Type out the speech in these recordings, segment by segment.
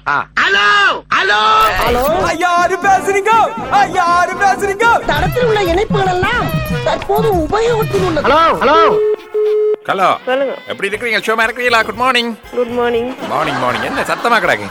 Hello hello hello யாரு பேசுறீங்க யாரு பேசுறீங்க தடத்தில் உள்ள இணைப்புகள் எல்லாம் தற்போது உபயோகத்தில் உள்ளது ஹலோ ஹலோ ஹலோ சொல்லுங்க எப்படி இருக்கிறீங்க ஷோமா இருக்கிறீங்களா good morning good morning morning morning என்ன சத்தமா கிடக்கு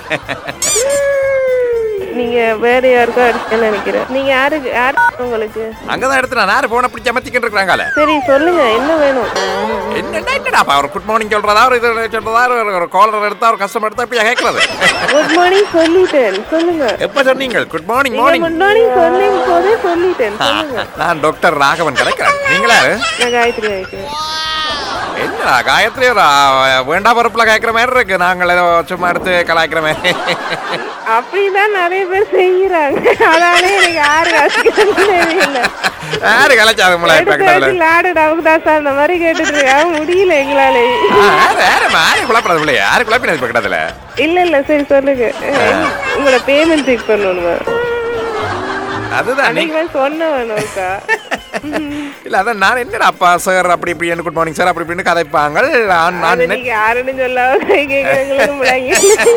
நீங்க வேற யாருக்கோ அடிச்சேன்னு நினைக்கிறேன் நீங்க யாருக்கு யாரு உங்களுக்கு அங்கதான் எடுத்து நான் யாரு போன பிடிச்சி அமர்த்திக்கிட்டு இருக்கிறாங்களே சரி சொல்லுங்க என்ன வேணும் என்னடா என்னடா அப்ப அவர் குட் மார்னிங் சொல்றதா ஒரு இது சொல்றதா ஒரு- ஒரு காலர் எடுத்தா ஒரு கஸ்டமர் எடுத்தா இப்படி கேட்கறது குட் மார்னிங் சொல்லிட்டேன் சொல்லுங்க எப்ப சொன்னீங்க குட் மார்னிங் நீங்க மார்னிங் குட் மார்னிங் சொன்னீங்க போதே சொல்லிட்டேன் சொல்லுங்க நான் டாக்டர் ராகவன் கிடைக்கிறேன் நீங்களா யாரு? நான் காயத்ரி வைக்கிறேன் என்னடா காயத்ரி ஒரு ஆ, வேண்டா பருப்புல கேட்கிற மாதிரி இருக்கு நாங்கள் ஏதோ சும்மா எடுத்து கலாய்க்கிற மாதிரி அப்படிதான் நிறைய பேர் செய்யறாங்க அதனால எனக்கு யாரு காசுக்கு இல்லை யாரு கலாச்சாரம் முளை எடுத்து வச்சு லாடு டவுதாசா அந்த மாதிரி கேட்டுட்டு இருக்காங்க முடியல எங்களால யாரு யாரு குழப்பறது பிள்ளை யாரு குழப்பினது இப்ப கிட்டத்துல இல்ல இல்ல சரி சொல்லுங்க உங்களோட பேமெண்ட் செக் பண்ணணுமா அதுதான் நீ அன்னைக்கு மாதிரி சொன்ன வேணும்க்கா இல்ல அதான் நான் என்னடா அப்பா சார் அப்படி இப்படி என்ன குட் மார்னிங் சார் அப்படி இப்படின்னு கதைப்பாங்க நான் நான் அது என்ன- நீங்க யாருன்னு சொல்லாம கேக்குறவங்களுக்கு முடாங்க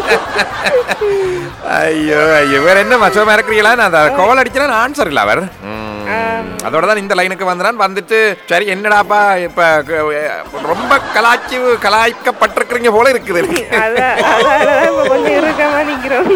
ஐயோ ஐயோ வேற என்ன மச்சமா இருக்கிறீங்களா நான் அந்த கால் அடிக்கிறேன் ஆன்சர் இல்ல அவர் ம், அதோட தான் இந்த லைனுக்கு வந்தான் வந்துட்டு சரி என்னடாப்பா இப்ப க- ரொம்ப கலாய்ச்சி கலாய்க்கப்பட்டிருக்கிறீங்க போல இருக்குது அதான் அதனாலதான் இப்ப கொஞ்சம் இறுக்கமா நிக்கிறோம்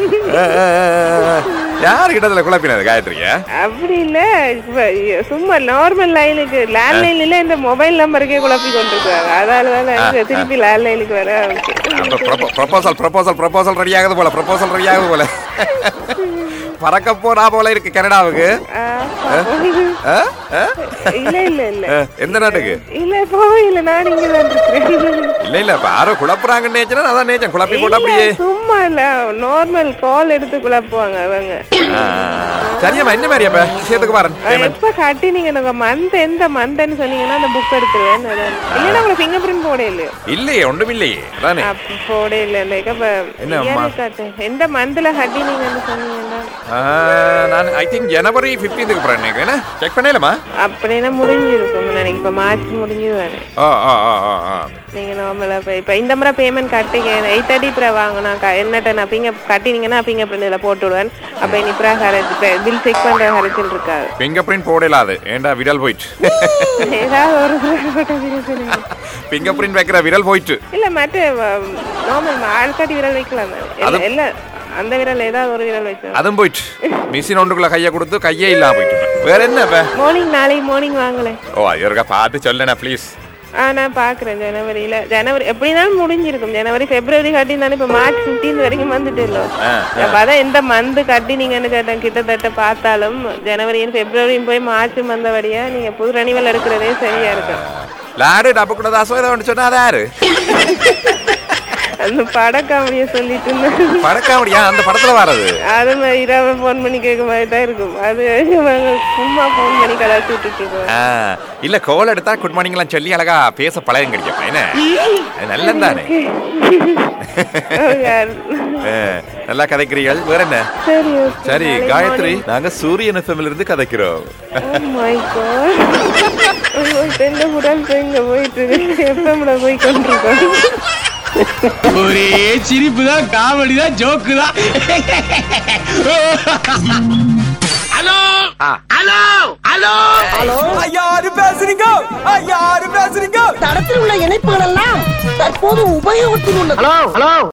யாரு கிட்டத்துல குழப்பினது காயத்ரியா அப்படி இல்ல இப்ப சும்மா நார்மல் லைனுக்கு லேண்ட்லைன்ல இந்த மொபைல் நம்பருக்கே குழப்பி கொண்டிருக்காங்க அதனாலதான் நான் திருப்பி லேண்ட்லைனுக்கு வர அப்ப ப்ரொபோசல் ப்ரொபோசல் ப்ரொபோசல் ரெடி ஆகுது போல ப்ரொபோசல் ரெடி ஆகுது போல பறக்க போறா போல இருக்கு கனடாவுக்கு ஆ? ஆ? இல்ல இல்ல இல்ல ஆ, எந்த நாட்டுக்கு இல்ல போகல நான் இங்க தான் இருக்கிறேன் இல்ல இல்ல இப்ப யாரோ குழப்புறாங்கன்னு நேச்சனா அதான் நேச்சன் குழப்பி போட்டு அப்படியே இல்ல, சும்மா இல்ல நார்மல் கால் எடுத்து குழப்புவாங்க அவங்க ஆ, சரியாம்மா என்ன மாதிரி அப்ப விஷயத்துக்கு பாருங்க அது எப்ப கட்டினீங்க எனக்கு மந்த் எந்த மந்த்னு சொன்னீங்கன்னா அந்த புக் எடுத்துருவேன் அதான். இல்லைன்னா உங்களுக்கு ஃபிங்கர் பிரிண்ட் போட இல்லையோ இல்லையே ஒன்றும் இல்லையே அதானே அப்ப போட இல்ல இந்த இப்ப என்ன அம்மா? yearly காட்டு எந்த மந்த்ல கட்டினீங்கன்னு சொன்னீங்கன்னா ஆ, நான் ஐ திங்க் ஜனவரி ஃபிஃப்டீன்த்துக்கு போறேன் நினைக்கிறேன் என்ன செக் பண்ணலாமா அப்படின்னா முடிஞ்சிருக்கும் நினைக்கிறேன் இப்ப மார்ச் முடிஞ்சுதானே ஆ ஆ ஆ ஆ ஆ நீங்க நார்மலா இப்ப இப்ப இந்த முறை பேமெண்ட் கட்டுங்க எயிட் தேர்ட்டி ப்ரா வாங்கினா என்னட்ட நான் பிங்க கட்டினீங்கன்னா பிங்க பிரிண்ட்ல போட்டு விடுவேன் அப்ப இனி ப்ரா ஹரஜ் பில் செக் பண்ற ஹரஜில் இருக்காது ஃபிங்கர் பிரிண்ட் போடலாது ஏண்டா விரல் போயிட்டு ஏதாவது ஒரு போட்ட பிறகு சொல்லுங்க. ஃபிங்கர் பிரிண்ட் வைக்கிற விரல் போயிட்டு இல்ல மற்ற நார்மல் ஆள்காட்டி விரல் வைக்கலாம் தானே. இல்ல இல்ல அந்த விரல் ஏதாவது ஒரு விரல் வைக்கலாம் அதுவும் போயிட்டு மிஷின் ஒன்றுக்குள்ள கையை கொடுத்து கையே இல்லாம போயிட்டு வேற என்ன இப்ப மார்னிங் நாளைக்கு மார்னிங் வாங்களேன் ஓ ஐயோருக்கா பார்த்து சொல்லுண்ணா ப்ளீஸ் ஆ நான் பாக்குறேன் ஜனவரியில ஜனவரி எப்படினாலும் முடிஞ்சிருக்கும் ஜனவரி பிப்ரவரி கட்டி தானே இப்ப மார்ச் 15 வரைக்கும் வந்துட்டு இல்ல அப்ப அதான் எந்த மந்த் கட்டினீங்கன்னு கேட்டேன் கிட்டத்தட்ட பார்த்தாலும் ஜனவரியும் பிப்ரவரியும் போய் மார்ச்சும் வந்தபடியா நீங்க புது ரனிவல் எடுக்கிறதே சரியா இருக்கும் லாடு டப்பு கூட தாசோ ஏதோ ஒன்று சொன்னா அது யாரு அந்த படக்காமடிய சொல்லிட்டு இருந்தேன் படக்காமடியா அந்த படத்துல வர்றது அது மாதிரி இரவு ஃபோன் பண்ணி கேட்க மாதிரி தான் இருக்கும் அது இவங்க சும்மா ஃபோன் பண்ணி கலாச்சி விட்டுட்டு இருக்கோம் ஆ, இல்ல கோல் எடுத்தா குட் மார்னிங்லாம் சொல்லி அழகா பேச பழகம் கிடைக்கும் என்ன அது நல்லது தானே ஆ, நல்லா கதைக்கிறீர்கள் வேற என்ன சரி okay. சரி நாளைக்கு காயத்ரி morning. நாங்க சூரியன் எஃப்எம்ல இருந்து கதைக்கிறோம் Oh my God. ஐயோ, தென்னை உடல் போய் இங்க போயிட்டு இருக்கு எப்பம்ல போய் கொண்டிருக்கோம் ஒரே சிரிப்பு தான் காமெடி தான் ஜோக்கு தான் ஹலோ ஹலோ ஹலோ ஹலோ யாரு பேசுறீங்க யாரு பேசுறீங்க தடத்தில் உள்ள இணைப்புகள் எல்லாம் தற்போது உபயோகத்தில் உள்ளது ஹலோ ஹலோ